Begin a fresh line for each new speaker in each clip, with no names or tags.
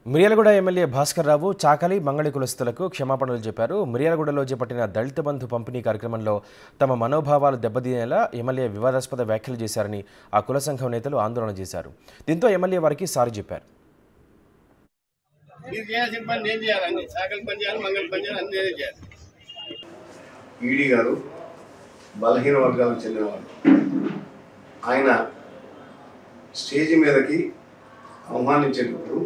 Miryalaguda MLA Bhaskar Rao చాకలి మంగళి కులస్తులకు క్షమాపణలు చెప్పారు మిర్యాలగూడలో చేపట్టిన దళిత బంధు పంపిణీ కార్యక్రమంలో తమ మనోభావాలు దెబ్బతీయేలా ఎమ్మెల్యే వివాదాస్పద వ్యాఖ్యలు చేశారని ఆ కుల సంఘం నేతలు ఆందోళన చేశారు దీంతో ఎమ్మెల్యే వారికి సారీ చెప్పారు
మీరు చేయాల్సిన పని నేను చేయాలి అన్ని సాకలి పని చేయాలి మంగళ పని చేయాలి అన్ని నేనే చేయాలి
ఈడీ గారు బలహీన వర్గాలకు చెందినవాడు ఆయన స్టేజ్ మీదకి ఆహ్వానించేటప్పుడు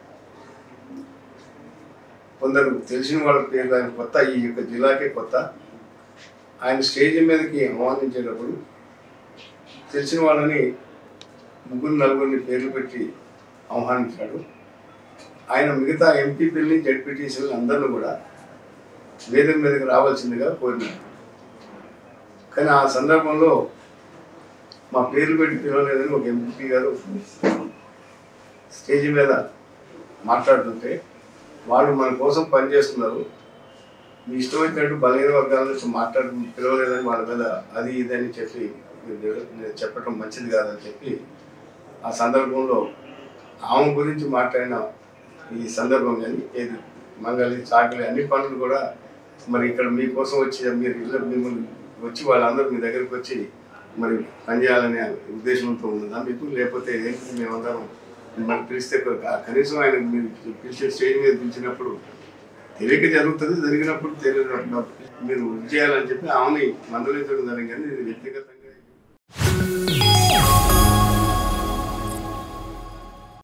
కొందరు తెలిసిన వాళ్ళ పేర్లు ఆయన కొత్త ఈ యొక్క జిల్లాకే కొత్త ఆయన స్టేజ్ మీదకి ఆహ్వానించేటప్పుడు తెలిసిన వాళ్ళని ముగ్గురు నలుగురిని పేర్లు పెట్టి ఆహ్వానించాడు ఆయన మిగతా ఎంపీపీలని జడ్పీటీసీలని అందరిని కూడా వేదిక మీదకి రావాల్సిందిగా కోరినాడు కానీ ఆ సందర్భంలో మా పేర్లు పెట్టి పిలవలేదని ఒక ఎంపీ గారు స్టేజ్ మీద మాట్లాడుతుంటే వాళ్ళు మన కోసం పనిచేస్తున్నారు మీ ఇష్టమైనట్టు బలహీన వర్గాల నుంచి మాట్లాడు పిలవలేదని వాళ్ళ మీద అది ఇది అని చెప్పి మీరు నిర- నిర- చెప్పడం మంచిది కాదని చెప్పి ఆ సందర్భంలో ఆమె గురించి మాట్లాడిన ఈ సందర్భం కానీ ఏది మంగళి చాకలి అన్ని పనులు కూడా మరి ఇక్కడ మీకోసం వచ్చి మీరు ఇళ్ళ మిమ్మల్ని వచ్చి వాళ్ళందరూ మీ దగ్గరికి వచ్చి మరి పనిచేయాలనే ఉద్దేశంతో ఉన్నదా మీకు లేకపోతే ఏంటి మేమందరం మిమ్మల్ని పిలిస్తే క- కనీసం ఆయన మీరు పిలిచే స్టేజ్ మీద పిలిచినప్పుడు తెలియక జరుగుతుంది జరిగినప్పుడు తెలియనప్పుడు మీరు ఇది చేయాలని చెప్పి ఆమెని మందలించడం జరిగింది ఇది వ్యక్తిగతంగా